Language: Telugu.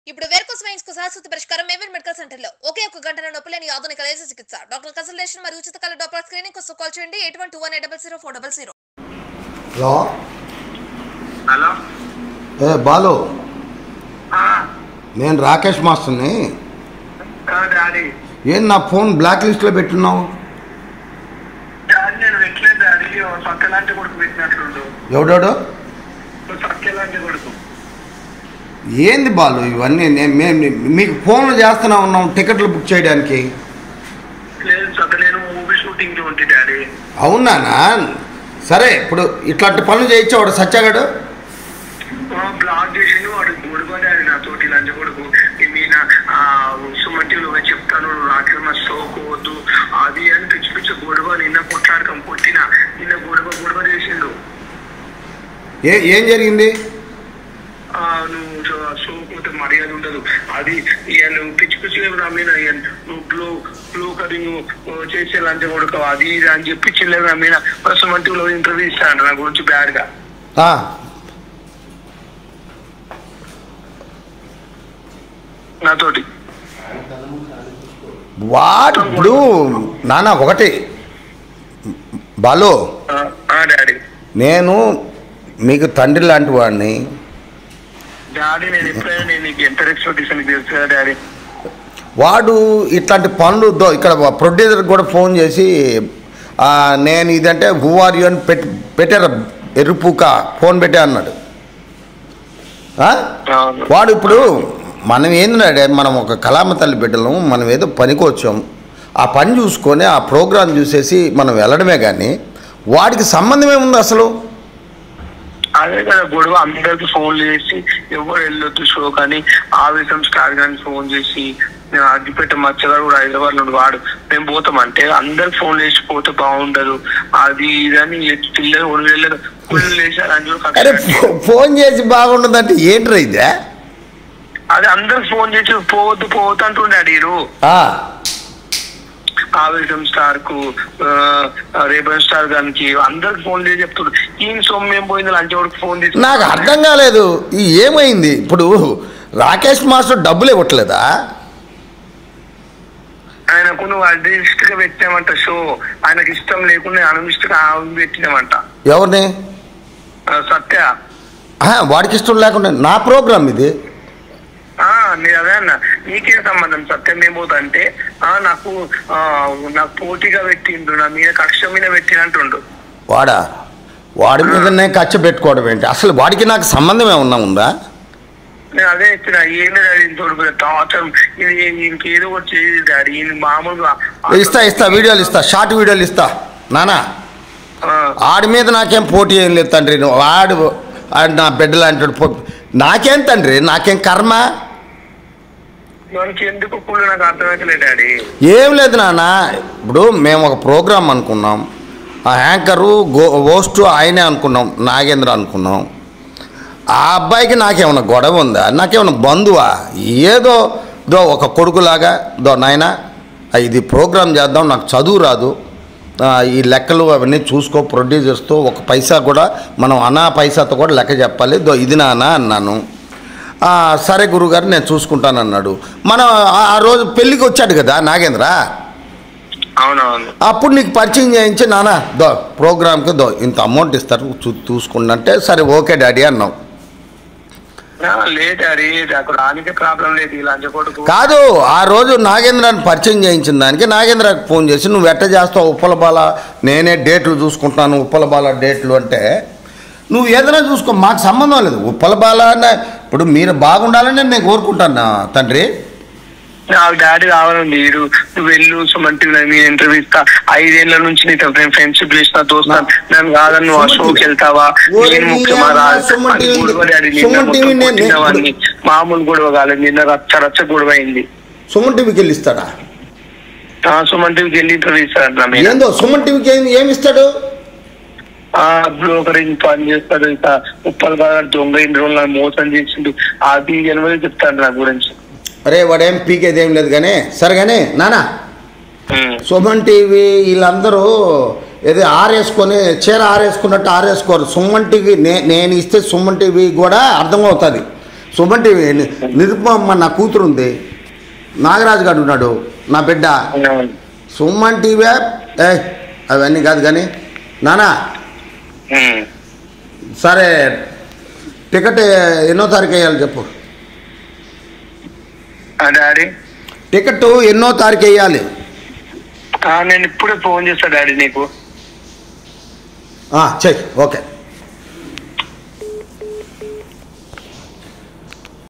ఇప్పుడు వేర్కోస్ వెయిన్స్ కు శాశ్వత పరిష్కారం మేవర్ మెడికల్ సెంటర్ లో ఒకే ఒక గంటల నొప్పి లేని ఆధునిక లేజర్ చికిత్స డాక్టర్ కన్సల్టేషన్ మరియు ఉచిత కల డాక్టర్ స్క్రీనింగ్ కోసం కాల్ చేయండి eight one two one eight double zero four double zero hello hello ఏ బాలు ఆ, నేను రాకేష్ మాస్టర్ని ఆ, డాడీ ఏం నా ఫోన్ బ్లాక్ లిస్ట్లో పెట్టున్నావు డాడీ నేను పెట్టలేదు డాడీ ఓ సత్య లాంటి కొడుకు పెట్టినట్లుండు ఎవడాడు ఓ సత్య లాంటి కొడుకు ఏంది బాలు ఇవన్నీ నేను మేము మీకు ఫోన్లు చేస్తూనే ఉన్నాం టికెట్లు బుక్ చేయడానికి లేదు సత్య నేను మూవీ షూటింగ్ కి ఉంటే డాడీ అవునానా సరే ఇప్పుడు ఇట్లాంటి పనులు చేయొచ్చావాడు సత్యాగాడు ఆ, బ్లాక్ చేసిండు వాడు గొడవ డాడీ నాతోటి లంచ కొడుకు నేను సుమంటిలో పోయి చెప్తాను నువ్వు రాత్రి మా సోకోవద్దు అది అని పిచ్చి పిచ్చి గొడవ నిన్న కొట్లాడకం కొట్టిన నిన్న గొడవ గొడవ చేసిండు ఏ ఏం జరిగింది ఆ, నువ్వు సో- సోకపోతే మర్యాద ఉండదు అది ఇక నువ్వు పిచ్చి పిచ్చి లేవు నా మీద ఇక నువ్వు బ్లూ బ్లూ కటింగ్ చేసే లంచ కొడుకు అది ఇది అని చెప్పి చిల్లర నా మీద ప్రస్తుతం అంటే ఇంటర్వ్యూ ఇస్తాను నా గురించి బ్యాడ్ గా ఆ, నాతోటి వాడు ఇప్పుడు నాన్న ఒకటి బాలు ఆ, ఆ డాడీ నేను మీకు తండ్రి లాంటి వాడిని డాడీ నేను ఎప్పుడైనా నేను నీకు ఎంత రెస్పెక్ట్ ఇస్తాను నీకు తెలుసు కదా డాడీ వాడు ఇట్లాంటి పనులు దో ఇక్కడ ప్రొడ్యూసర్ కూడా ఫోన్ చేసి ఆ, నేను ఇదంటే హూ ఆర్ యూ అని పెట్టి పెట్టారు ఎరుపుక ఫోన్ పెట్టే అన్నాడు ఆ? అవును. వాడు ఇప్పుడు మనం ఏంటంటే మనం ఒక కళామ తల్లి బిడ్డలం మనం ఏదో పనికి వచ్చాం ఆ పని చూసుకొని ఆ ప్రోగ్రాం చూసేసి మనం వెళ్ళడమే కానీ వాడికి సంబంధం ఏముంది అసలు అదే కదా గొడవ అందరికి ఫోన్ చేసి ఎవరు వెళ్ళొద్దు షో కానీ ఆవేశం స్టార్ కానీ ఫోన్ చేసి నేను అగ్గిపెట్ట మచ్చగాడు కూడా హైదరాబాద్ నుండి వాడు మేము పోతాం అంటే అందరికి ఫోన్ చేసి పోతే బాగుండదు అది ఇదని పిల్లలు ఒడి వెళ్ళదు పిల్లలు వేసారు అని చెప్పి అరే కక్ష ఫో- ఫోన్ చేసి బాగుండదంటే ఏంట్రా ఇదే అది అందరికి ఫోన్ చేసి పోవద్దు పోవద్దు అంటుండే వీరు ఆ, ఆవేశం స్టార్ కు రేబన్ స్టార్ గానికి అందరికి ఫోన్ చేసి చెప్తుడు ఈయన సొమ్మేం పోయింది లంచ్ వరకు ఫోన్ చేసి నాకు అర్థం కాలేదు ఈ ఏమైంది ఇప్పుడు రాకేష్ మాస్టర్ డబ్బులు ఇవ్వట్లేదా ఆయనకు నువ్వు అడ్రిస్ట్ గా పెట్టామంట షో ఆయనకి ఇష్టం లేకుండా అనిమిస్ట్ గా ఆమె పెట్టినామంట ఎవరిని ఆ, సత్య ఆ, వాడికి ఇష్టం లేకుండా నా ప్రోగ్రామ్ ఇది ఆ నేను అదే అన్న నీకేం సంబంధం సత్యం ఏమవుతా అంటే ఆ నాకు ఆ, నాకు పోటీగా పెట్టిండు నా మీద కక్ష మీద పెట్టినట్టుండు వాడా వాడి మీదనే ఖర్చు పెట్టుకోవడం ఏంటి అసలు వాడికి నాకు సంబంధం ఏమన్నా ఉందా నేను అదే ఇచ్చిన ఏంటి డాడీ ఇంతోడు టార్చర్ ఇది ఈయనకి ఏదో ఒకటి చేయదు డాడీ ఈయన మామూలుగా ఇస్తా ఇస్తా వీడియోలు ఇస్తా షార్ట్ వీడియోలు ఇస్తా నానా ఆ, ఆడి మీద నాకేం పోటీ ఏం లేదు తండ్రి నువ్వు ఆడు ఆడు నా బిడ్డ లాంటి పో నాకేం తండ్రి నాకేం కర్మ మనకి ఎందుకు కూడా నాకు అర్థమవుతలేదు డాడీ ఏం లేదు నాన్న ఇప్పుడు మేము ఒక ప్రోగ్రామ్ అనుకున్నాం ఆ యాంకరు గో హోస్ట్ ఆయనే అనుకున్నాం నాగేంద్ర అనుకున్నాం ఆ అబ్బాయికి నాకేమన్నా గొడవ ఉందా నాకేమన్నా బంధువా ఏదో దో ఒక కొడుకులాగా దో నాయన ఇది ప్రోగ్రామ్ చేద్దాం నాకు చదువు రాదు ఆ, ఈ లెక్కలు అవన్నీ చూసుకో ప్రొడ్యూసర్స్తో ఒక పైసా కూడా మనం అనా పైసాతో కూడా లెక్క చెప్పాలి దో ఇది నానా అన్నాను ఆ, సరే గురుగారు నేను చూసుకుంటానన్నాడు మనం ఆ- ఆ రోజు పెళ్ళికి వచ్చాడు కదా నాగేంద్ర అవునవును అప్పుడు నీకు పరిచయం చేయించి నానా దో ప్రోగ్రామ్కి దో ఇంత అమౌంట్ ఇస్తారు చూ చూసుకుంటే సరే ఓకే డాడీ అన్నాం ఆ, లేదు డాడీ నాకు రానికే ప్రాబ్లం లేదు ఈ లంచ కొడుకు కాదు ఆ రోజు నాగేంద్రాన్ని పరిచయం చేయించిన దానికి నాగేంద్రకి ఫోన్ చేసి నువ్వు ఎట్ట చేస్తావు ఉప్పలబాల నేనే డేట్లు చూసుకుంటాను ఉప్పలబాల డేట్లు అంటే నువ్వు ఏదైనా చూసుకో మాకు సంబంధం లేదు ఉప్పలబాల అనే ఇప్పుడు మీరు బాగుండాలని నేను కోరుకుంటాను తండ్రి నాకు డాడీ కావాలని మీరు నువ్వు వెళ్ళు సుమంటి మీ ఇంటర్వ్యూ ఇస్తా ఐదేళ్ల నుంచి నీతో నేను ఫ్రెండ్షిప్ చేసిన దోస్తాను నన్ను కాదని నువ్వు ఆ షోకి వెళ్తావా ఓరి నేను నీ ముఖ్యమా అమ్మ, రాదు సుమన్ అని టీవీ గొడవ డాడీ నిన్న సుమన్ మొత్తం టీవీ నేను- కొట్టినవన్నీ మామూలు గొడవ కాలేదు నిన్న రచ్చ రచ్చ గొడవ అయింది సుమన్ టీవీకి వెళ్ళి ఇస్తాడా ఆ సుమన్ టీవీకి వెళ్ళి ఇంటర్వ్యూ ఇస్తాడు నా మీద ఏందో సుమన్ టీవీకి ఏం ఏమి ఇస్తాడు ఆ బ్రోకరింగ్ పని చేస్తాడు ఇంకా ఉప్పల్ బాగా దొంగ ఇన్ని రోజులు నన్ను మోసం చేసిండు అది ఎనిమిది చెప్తాడు నా గురించి అరే వాడేం పీకేది ఏం లేదు కానీ సరే కానీ నానా ఉమ్. సుమన్ టీవీ వీళ్ళందరూ ఏదో ఆరేసుకొని చీర ఆరేసుకున్నట్టు ఆరేసుకోరు సుమన్ టీవీ నే నేను ఇస్తే సుమన్ టీవీ కూడా అర్థమవుతుంది సుమన్ టీవీ ని- నిరుపమ్మ నా కూతురు ఉంది నాగరాజు గారు ఉన్నాడు నా బిడ్డ సుమన్ టీవీ ఏ అవన్నీ కాదు కానీ నానా ఉమ్. సరే టికెట్ ఎన్నో తారీఖు వేయాలి చెప్పు ఆ డాడీ టికెట్ ఎన్నో తారీఖు వేయాలి ఆ, నేను ఇప్పుడే ఫోన్ చేస్తా డాడీ నీకు చెయ్యి ఓకే